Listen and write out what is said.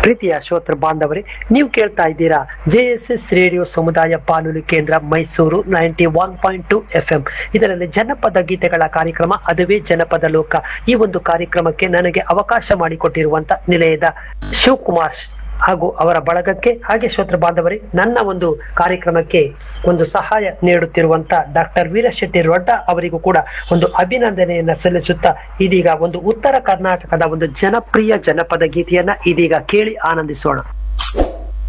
ಪ್ರೀತಿಯ ಶ್ರೋತೃ ಬಾಂಧವರೇ ನೀವು ಕೇಳ್ತಾ ಇದ್ದೀರಾ ಜೆ ಎಸ್ ಎಸ್ ರೇಡಿಯೋ ಸಮುದಾಯ ಬಾನುಲಿ ಕೇಂದ್ರ Mysuru ninety one point two F M ಇದರಲ್ಲಿ ಜನಪದ ಗೀತೆಗಳ ಕಾರ್ಯಕ್ರಮ ಅದುವೇ ಜನಪದ ಲೋಕ ಈ ಒಂದು ಕಾರ್ಯಕ್ರಮಕ್ಕೆ ನನಗೆ ಅವಕಾಶ ಮಾಡಿಕೊಟ್ಟಿರುವಂತ ನಿಲಯದ ಶಿವಕುಮಾರ್ ಹಾಗೂ ಅವರ ಬಳಗಕ್ಕೆ ಹಾಗೆ ಶ್ರೋತೃ ಬಾಂಧವರೇ ನನ್ನ ಒಂದು ಕಾರ್ಯಕ್ರಮಕ್ಕೆ ಒಂದು ಸಹಾಯ ನೀಡುತ್ತಿರುವಂತ ಡಾಕ್ಟರ್ ವೀರಶೆಟ್ಟಿ ರೊಡ್ಡ ಅವರಿಗೂ ಕೂಡ ಒಂದು ಅಭಿನಂದನೆಯನ್ನ ಸಲ್ಲಿಸುತ್ತಾ ಇದೀಗ ಒಂದು ಉತ್ತರ ಕರ್ನಾಟಕದ ಒಂದು ಜನಪ್ರಿಯ ಜನಪದ ಗೀತೆಯನ್ನ ಇದೀಗ ಕೇಳಿ ಆನಂದಿಸೋಣ